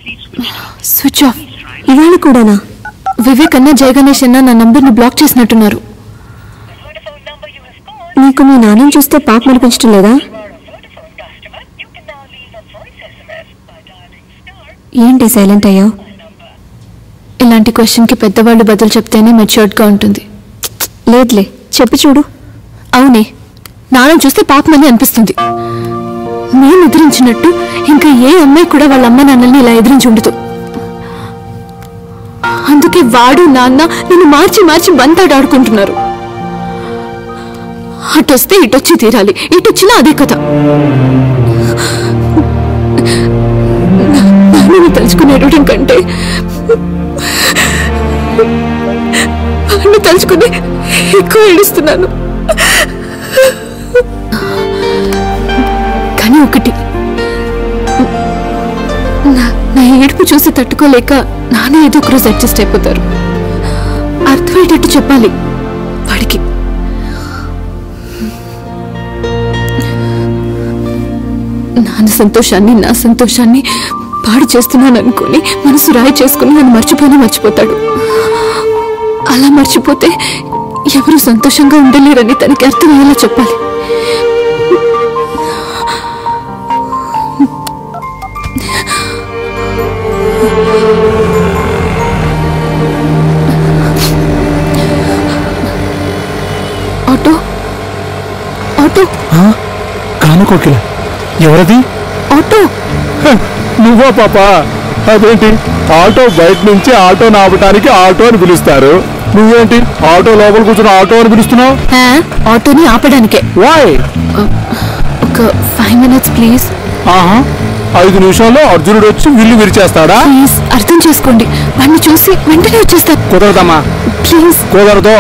Switch off ఇవాళ కూడానా వివేక్ అన్న జయ గణేష్ అన్న నా నంబర్ని బ్లాక్ చేసినట్టున్నారు నీకు మీ నాన్నని చూస్తే పాప అనిపించడం లేదా ఏంటి సైలెంట్ అయ్యావు ఇలాంటి క్వశ్చన్కి పెద్దవాళ్ళు బదులు చెప్తేనే మెచ్యూర్డ్గా ఉంటుంది లేదులే చెప్పి చూడు అవునే నాన్న చూస్తే పాపమని అనిపిస్తుంది నేను ఎదిరించినట్టు ఇంకా ఏ అమ్మాయి కూడా వాళ్ళ అమ్మ నాన్నల్ని ఇలా ఎదిరించి ఉండదు అందుకే వాడు నాన్న నిన్ను మార్చి మార్చి బంతాడాడుకుంటున్నారు అటొస్తే ఇటొచ్చి తీరాలి ఇటొచ్చినా అదే కథ నేను తలుచుకునేటం కంటే వాడిని తలుచుకుని ఎక్కువ ఏడుస్తున్నాను కానీ ఒకటి నా నా ఏడుపు చూసి తట్టుకోలేక నాన్న ఏదో ఒక రోజు అడ్జస్ట్ అయిపోతారు అర్థమయ్యేటట్టు చెప్పాలి వాడికి నాన్న సంతోషాన్ని నా సంతోషాన్ని పాడు చేస్తున్నాను అనుకుని మనసు రాయి చేసుకుని నన్ను మర్చిపోయినా మర్చిపోతాడు అలా మర్చిపోతే ఎవరు సంతోషంగా ఉండలేరని తనకి అర్థమయ్యేలా చెప్పాలి ఆటో ఆటో కాను కోకిల ఎవరది ఆటో నువ్వా పాప అదేంటి ఆటో బయట నుంచి ఆటో ఆపటానికి ఆటో అని పిలుస్తారు నువ్వేంటి ఆటో లోపల కూర్చుని ఆటో అని పిలుస్తున్నావు ఆ, ఆటోని ఆపడానికే వాయ్ ఒక ఫైవ్ మినిట్స్ ప్లీజ్ ఆహా ఐదు నిమిషాల్లో అర్జునుడు వచ్చి విల్లు విరిచేస్తాడా ప్లీజ్ అర్థం చేసుకోండి వాడిని చూసి వెంటనే వచ్చేస్తాను కుదరదమ్మా ప్లీజ్ కుదరదు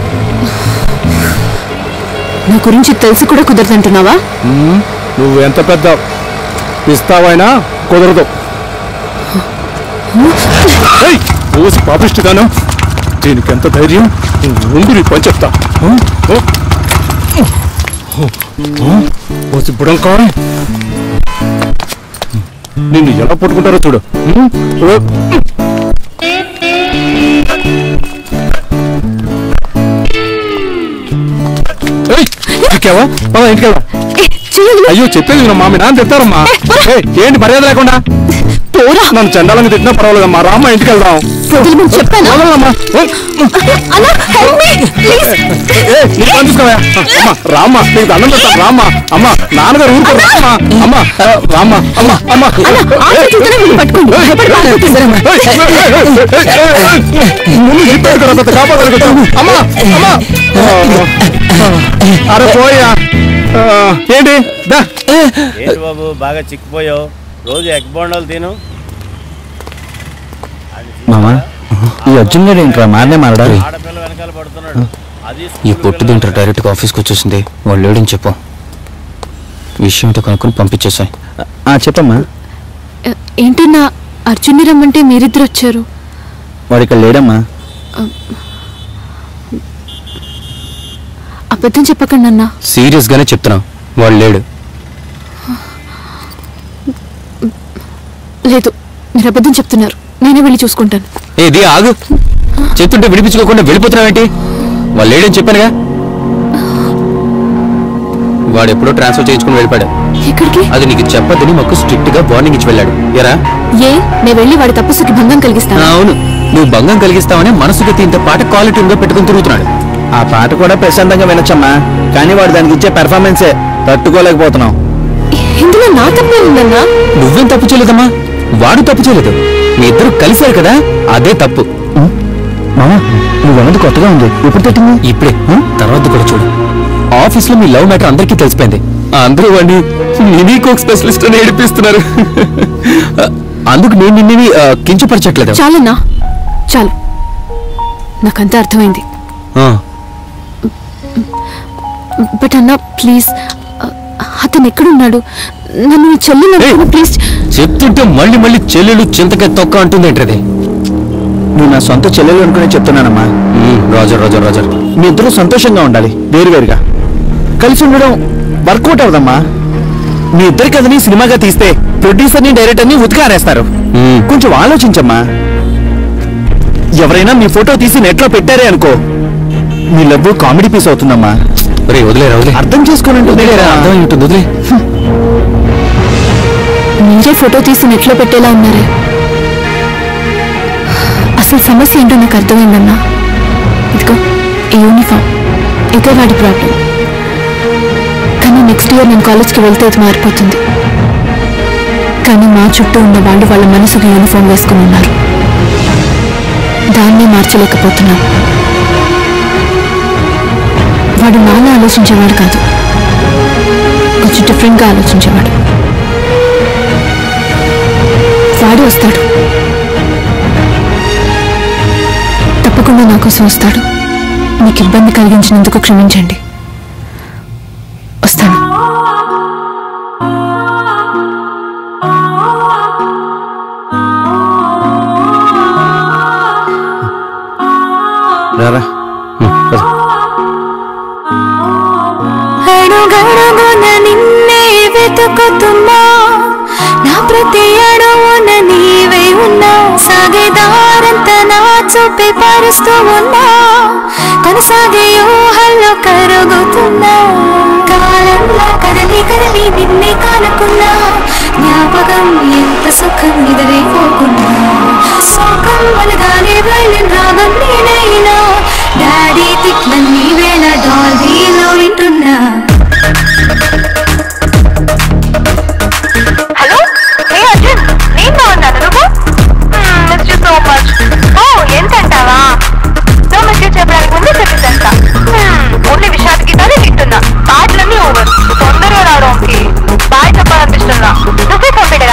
నా గురించి తెలిసి కూడా కుదరదంటున్నావా నువ్వు ఎంత పెద్ద ఇస్తావైనా కుదరదు ఏయ్, ఓసి పాపిష్టిదాను దీనికి ఎంత ధైర్యం ముందు నీ పని చెప్తా ఓసి బుడంకాయ్ నిన్ను ఎలా పట్టుకుంటారో చూడు ఓ. ఏయ్, ఎక్కావా పద ఇంటికి వెళ్దాం ఏ, చెయ్యొద్దు. అయ్యో చెప్పేది విను, మా మీ నాన్న తిడతారమ్మా ఏయ్, ఏంటి మర్యాద లేకుండా పోరా నన్ను చండాలంగా తిట్టినా పర్వాలేదమ్మా రామ్మా ఇంటికి వెళ్దాం వదిలిమని చెప్పానా వదలమ్మా. ఓ, అలా help me, please. ఏయ్, నీ పని చూసుకోవా అమ్మా రామ్మా నీకు దండం పెడతాను రామ్మా అమ్మా నాన్నగారు ఊరుకో రామ్మా అమ్మా ఆ, రామ్మా అమ్మా అమ్మా అలా ఆటో చూస్తేనే వీళ్ళు పట్టుకోండి భయపడి పారిపోతుందరమ్మా. ఏయ్, ఏయ్, ఏయ్, ఏయ్, ఏయ్, ముందు చెప్పాడు కదా అంత కాపాడగలుగుతాం అమ్మా అమ్మా అరే పోయా ఆ, ఏంటి దా ఏంటి బాబు బాగా చిక్కిపోయావు రోజు ఎగ్ బోండాలు తిను మామా ఈ అర్జున్ గారు ఇంకా మారనే మారడా ఆడపిల్ల వెనకాల పడుతున్నాడు అది ఈ పొట్టు దీంట్లో డైరెక్ట్గా ఆఫీస్కి వచ్చేసింది వాళ్ళు లేడని చెప్పు విషయం ఏంటో కనుక్కొని పంపించేసాయి చెప్పమ్మా ఏ, ఏంటన్నా అర్జున్ని రమ్మంటే మీరిద్దరు వచ్చారు వాడు ఇక్కడ లేడమ్మా అబద్ధం చెప్పకండి అన్నా సీరియస్గానే చెప్తున్నావు వాడు లేడు లేదు మీరు అబద్ధం చెప్తున్నారు నేనే వెళ్ళి చూసుకుంటాను ఏది ఆగు చెప్తుంటే విడిపించుకోకుండా వెళ్ళిపోతున్నావేంటి వాళ్ళు లేడని చెప్పానుగా వాడు ఎప్పుడో ట్రాన్స్ఫర్ చేయించుకుని వెళ్ళిపోయాడు ఎక్కడికి అది నీకు చెప్పొద్దని మాకు స్ట్రిక్ట్ గా వార్నింగ్ ఇచ్చి వెళ్ళాడు ఎరా ఏ నేను వెళ్ళి వాడి తపస్సుకి భంగం కలిగిస్తాను అవును నువ్వు భంగం కలిగిస్తావని మనసుకి ఇంత పాట క్వాలిటీ ఉందో పెట్టుకుని తిరుగుతున్నాడు ఆ పాట కూడా ప్రశాంతంగా వినొచ్చమ్మా కానీ వాడు దానికి ఇచ్చే పెర్ఫార్మెన్సే తట్టుకోలేకపోతున్నాం ఇందులో నా తప్పే ఉందన్నా నువ్వేం తప్పు చేయలేదమ్మా వాడు తప్పు చేయలేదు మీ ఇద్దరు కలిశారు కదా అదే తప్పు మామా నువ్వు అన్నది కొత్తగా ఉంది ఎప్పుడు తట్టింది ఇప్పుడే తర్వాత కూడా చూడు ఆఫీస్ లో మీ లవ్ మ్యాటర్ అందరికీ తెలిసిపోయింది అందరూ వాడిని మినీ కోక్ స్పెషలిస్ట్ అని ఏడిపిస్తున్నారు అందుకు నేను నిన్ను ఆ, కించపరచట్లేదు చాలన్నా చాలు నాకంతా అర్థమైంది ఆ, బట్ అన్నా ప్లీజ్ అతను ఎక్కడున్నాడు నన్ను నీ చెల్లెలు అనుకుని ప్లీజ్ చెప్తుంటే మళ్ళీ మళ్ళీ చెల్లెలు చింతకాయ తొక్క అంటుంది ఏంటది నువ్వు నా సొంత చెల్లెలు అనుకునే చెప్తున్నానమ్మా రాజర్ రాజర్ రాజర్ మీ ఇద్దరు సంతోషంగా ఉండాలి వేరువేరుగా కలిసి ఉండడం వర్కౌట్ అవుదమ్మా మీ ఇద్దరి కథని సినిమాగా తీస్తే ప్రొడ్యూసర్ని డైరెక్టర్ని ఉతికారేస్తారు మ్మ్. కొంచెం ఆలోచించమ్మా ఎవరైనా మీ ఫోటో తీసి నెట్లో పెట్టారే అనుకో మీ లవ్ కామెడీ పీస్ అవుతుందమ్మా రే వదిలేరా వదిలే అర్థం చేసుకోనంటే వదిలేరా అర్థమై ఉంటుంది వదిలే మీరే ఫోటో తీసి నెట్లో పెట్టేలా ఉన్నారే అసలు సమస్య ఏంటో నాకు అర్థమైందన్నా ఇదిగో ఈ యూనిఫామ్ ఇదే వాడి ప్రాబ్లం కానీ నెక్స్ట్ ఇయర్ నేను కాలేజ్కి వెళ్తే ఇది మారిపోతుంది కానీ మా చుట్టూ ఉన్న వాళ్ళు వాళ్ళ మనసుకు యూనిఫామ్ వేసుకుని ఉన్నారు దాన్ని మార్చలేకపోతున్నాను వాడు నాలా ఆలోచించేవాడు కాదు కొంచెం డిఫరెంట్గా ఆలోచించేవాడు వాడు వస్తాడు తప్పకుండా నా కోసం వస్తాడు మీకు ఇబ్బంది కలిగించినందుకు క్షమించండి వస్తాను రారా అడుగడుగున నిన్నే వెతుకుతున్నా నా ప్రతి అడుగున నీవే ఉన్నా సాగేదారంత నా చూపి పరుస్తూ ఉన్నా కొనసాగే ఊహల్లో కరుగుతున్నా కాలంలో కదలి కదలి నిన్నే కానుకున్నా జ్ఞాపకం ఎంత సుఖం ఇదరే పోకున్నా సుఖం అనగానే వెళ్ళిన రాగం నేనైనా డాడీ తిట్లన్నీ వేళ డాల్బీలో వింటున్నా హలో హే అర్జున్ నేను బాగున్నాను నువ్వు మిస్ యూ సో మచ్ ఓ ఎంత అంటావా నువ్వు మెసేజ్ చెప్పడానికి ముందే చెప్పేసేస్తా ఓన్లీ విషాద్ గీతాలే వింటున్నా పాటలన్నీ ఓవర్ తొందరగా రావడానికి బాయ్ చెప్పాలనిపిస్తున్నా నువ్వే పంపిడరా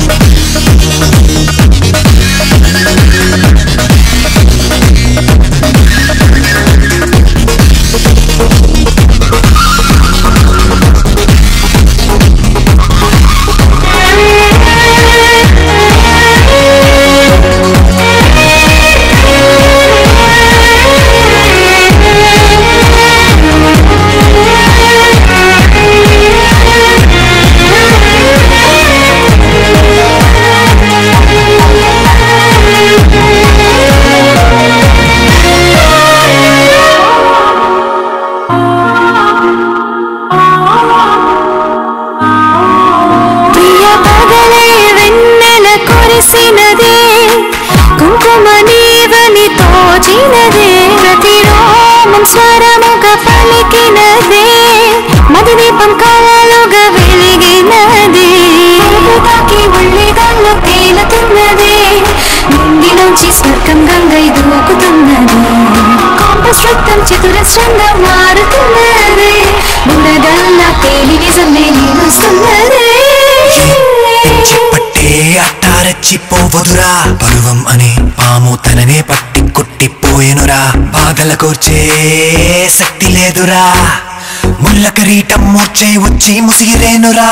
ప్రియ పగలే వెన్నెల కురిసినదే కుంకుమ నీవని తోచినదే ప్రతి రోమం స్వరముగ పలికినదే మది దీపం కలలుగా వెలిగినదే తాకి ఒళ్ళిగల్లో తేలుతున్నదే నిండిలోంచి స్వర్గం గంగై దూకుతున్నది కాంపస్ వృత్తం చతురస్రంగా మారుతున్నదే బుడగల్లా తేలి నిజమే నిలుస్తున్నదే పట్టే అట్టారెచ్చిపోవదురా పరువం అనే పాము తననే పట్టి కొట్టిపోయెనురా బాధల కూర్చే శక్తి లేదురా ముళ్ళ కిరీటం మూర్చే వచ్చి ముసిరేనురా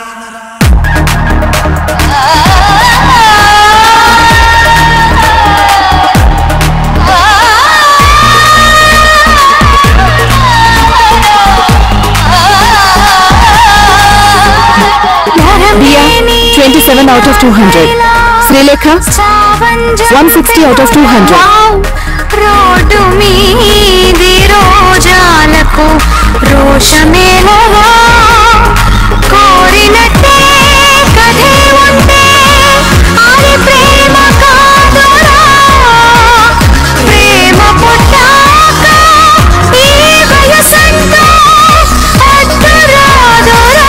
Dia, 27 out of 200. Sreelekha 160 out of 200. Road మీది రోజాలకు రోషమేలగా కోరినట్టే కథే ఉంటే అది ప్రేమ కాదురా ప్రేమ పుట్టాక ఈ వయసంతా అడ్డురాదురా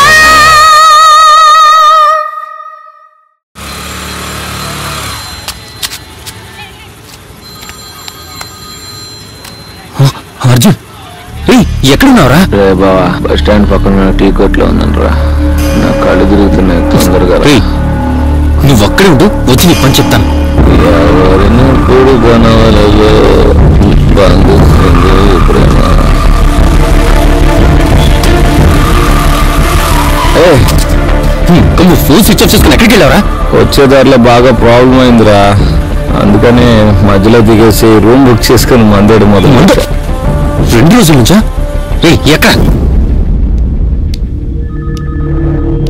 అర్జున్ రే ఎక్కడున్నావురా రే బావా బస్ స్టాండ్ పక్కన టీ కొట్లో ఉందని రా నా కళ్ళు తిరుగుతున్నాయి తొందరగా రా. రే నువ్వు అక్కడే ఉండు వచ్చి నీ పని చెప్తాను ఎవరిని కూడు కొనవలలో బంధిస్తుంది ప్రేమ ఏ హ్మ్, నువ్వు ఫోన్ స్విచ్ ఆఫ్ చేసుకుని ఎక్కడికి వెళ్ళావరా వచ్చే దారిలో బాగా ప్రాబ్లం అయిందిరా అందుకని మధ్యలో దిగేసి రూమ్ బుక్ చేసుకుని మందేడు మొదలు మందు? రెండు రోజుల నుంచా రే ఎక్కడ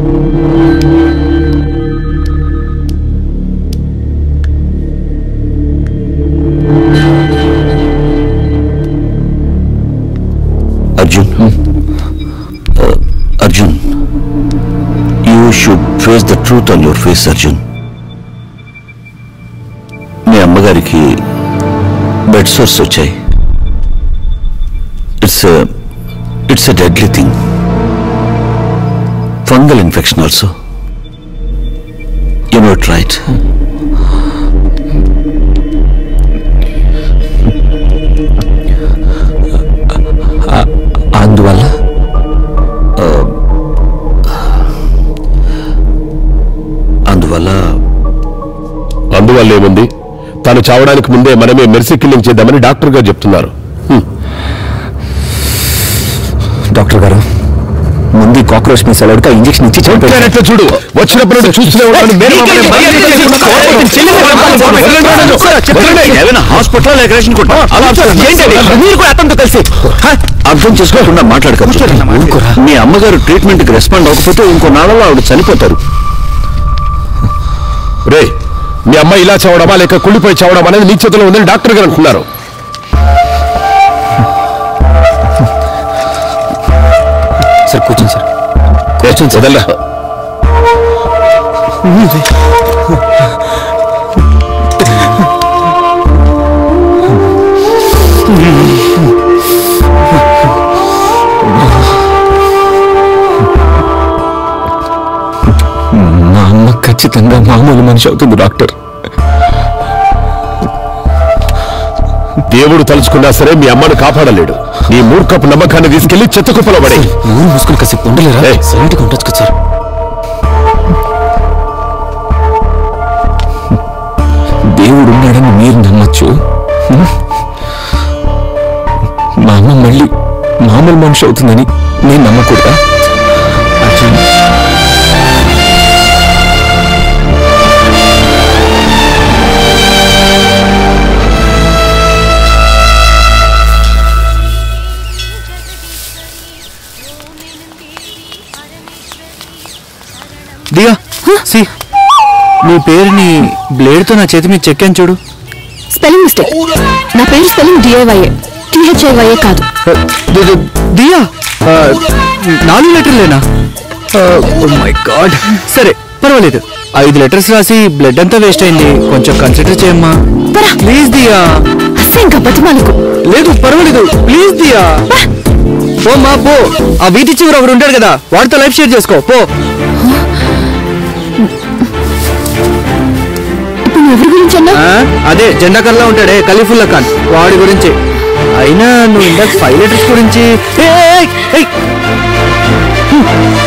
Arjun Arjun you should face the truth on your face Arjun మీ అమ్మగారికి బెడ్ సోర్స్ వచ్చాయి it's it's a deadly thing fungal infection also you note right అందువల్ల అందువల్ల అందువల్ల ఏముంది తను చావడానికి ముందే మనమే మెర్సీ కిల్లింగ్ చేద్దామని డాక్టర్ గారు చెప్తున్నారు డాక్టర్ గారు ముందు కాక్రోచ్ మీ సెలవుడికి ఇంజెక్షన్ ఇచ్చి చంపేయండి. చెప్పారట్లా చూడు వచ్చినప్పుడు నుండి చూస్తూనే ఉన్నాను మేము మమ్మల్ని మళ్ళీ వదలండి. ఏమైనా హాస్పిటల్ లేక రేషన్ కొట్టా మీరు కూడా అతనితో కలిసి అర్థం చేసుకోకుండా మాట్లాడక మీ అమ్మగారు ట్రీట్మెంట్ కి రెస్పాండ్ అవ్వకపోతే ఇంకో నాళ్ళలో ఆవిడ చనిపోతారు రే మీ అమ్మ ఇలా చావడమా లేక కుళ్ళిపోయి చావడం అనేది నీ చేతిలో ఉందని డాక్టర్ గారు అంటున్నారు సార్ కూర్చోండి సార్ కూర్చొని వదల్లా మా అమ్మ ఖచ్చితంగా మామూలు మనిషి అవుతుంది డాక్టర్ దేవుడు తలుచుకున్నా సరే మీ అమ్మను కాపాడలేడు నీ మూర్ఖపు నమ్మకాన్ని తీసుకెళ్లి చెత్త కుప్పలో పడే ఊరు మూసుకుని కాసేపు ఉండలేరా ఏయ్. సైలెంట్గా ఉండొచ్చు కదా సార్ దేవుడు ఉన్నాడని మీరు నమ్మచ్చు హ్మ్? మా అమ్మ మళ్ళీ మామూలు మనిషి అవుతుందని నేను నమ్మకూడదా అర్జున్ దిగా సి నీ పేరుని బ్లేడ్తో నా చేతి మీద చెక్కాను చూడు స్పెల్లింగ్ మిస్టేక్ నా పేరు స్పెల్లింగ్ డిఐవైఏ టిహెచ్ఐవైఏ కాదు ది- ది- దియా ఆ, నాలుగు లెటర్లేనా ఓ మై గాడ్ సరే పర్వాలేదు ఐదు లెటర్స్ రాసి బ్లడ్ అంతా వేస్ట్ అయింది కొంచెం కన్సిడర్ చేయమ్మా పరా. ప్లీజ్ దియా అస్సే ఇంకా బతిమాలకు లేదు పర్వాలేదు ప్లీజ్ దియా పో మా పో ఆ వీధి చివర ఒకడు ఉంటాడు కదా వాడితో లైఫ్ షేర్ చేసుకో పో ఇప్పుడు నువ్వు ఎవరి గురించి అన్నా ఆ, అదే జెండా కల్లా ఉంటాడే ఖలీఫుల్లా ఖాన్ వాడి గురించి అయినా నువ్వు ఇందాక ఫైవ్ లెటర్స్ గురించి ఏయ్, ఏయ్, ఏయ్. హ్మ్.